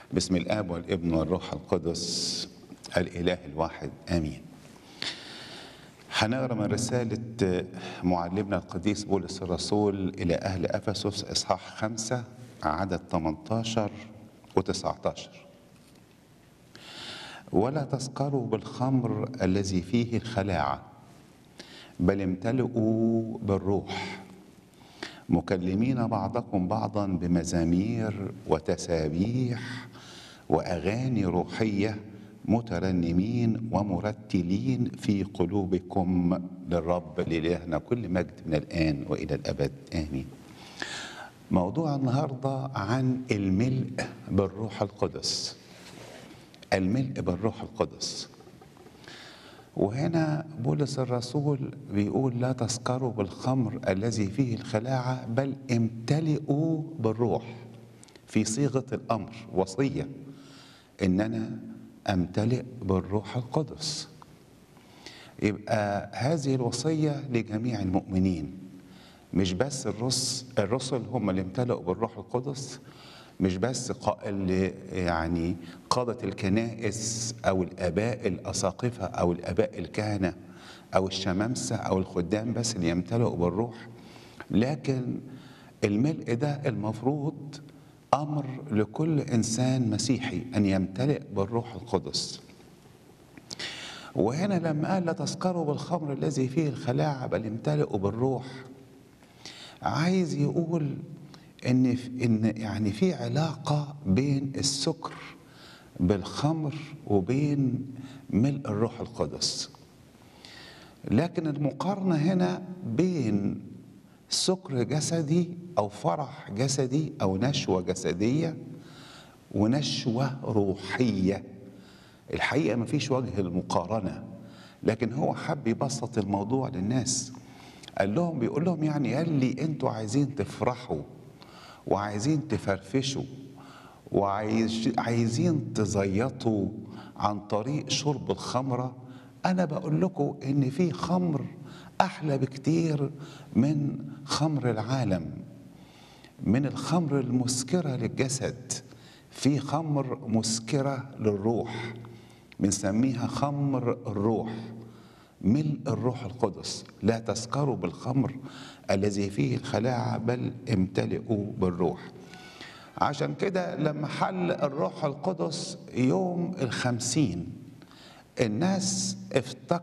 بسم الاب والابن والروح القدس الاله الواحد امين هنقرا من رساله معلمنا القديس بولس الرسول الى اهل افسس اصحاح خمسة عدد 18 و19 ولا تسكروا بالخمر الذي فيه الخلاعه بل امتلئوا بالروح مكلمين بعضكم بعضا بمزامير وتسابيح واغاني روحيه مترنمين ومرتلين في قلوبكم للرب لإلهنا كل مجد من الآن وإلى الأبد آمين موضوع النهاردة عن الملء بالروح القدس الملء بالروح القدس وهنا بولس الرسول بيقول لا تسكروا بالخمر الذي فيه الخلاعة بل امتلئوا بالروح في صيغة الأمر وصية إن أنا أمتلئ بالروح القدس يبقى هذه الوصية لجميع المؤمنين مش بس الرسل, الرسل هم اللي امتلئوا بالروح القدس مش بس اللي يعني قادة الكنائس أو الآباء الأساقفة أو الآباء الكهنة أو الشمامسة أو الخدام بس اللي يمتلئوا بالروح لكن الملء ده المفروض امر لكل انسان مسيحي ان يمتلئ بالروح القدس وهنا لما قال لا تسكروا بالخمر الذي فيه الخلاعه بل امتلئوا بالروح عايز يقول ان ان يعني في علاقه بين السكر بالخمر وبين ملء الروح القدس لكن المقارنه هنا بين سكر جسدي او فرح جسدي او نشوه جسديه ونشوه روحيه الحقيقه ما فيش وجه المقارنه لكن هو حب يبسط الموضوع للناس قال لهم بيقول لهم يعني قال لي انتوا عايزين تفرحوا وعايزين تفرفشوا وعايزين تزيطوا عن طريق شرب الخمره انا بقول لكم ان في خمر احلى بكتير من خمر العالم من الخمر المسكره للجسد في خمر مسكره للروح بنسميها خمر الروح ملء الروح القدس لا تسكروا بالخمر الذي فيه الخلاعه بل امتلئوا بالروح عشان كده لما حل الروح القدس يوم الخمسين الناس افتكروا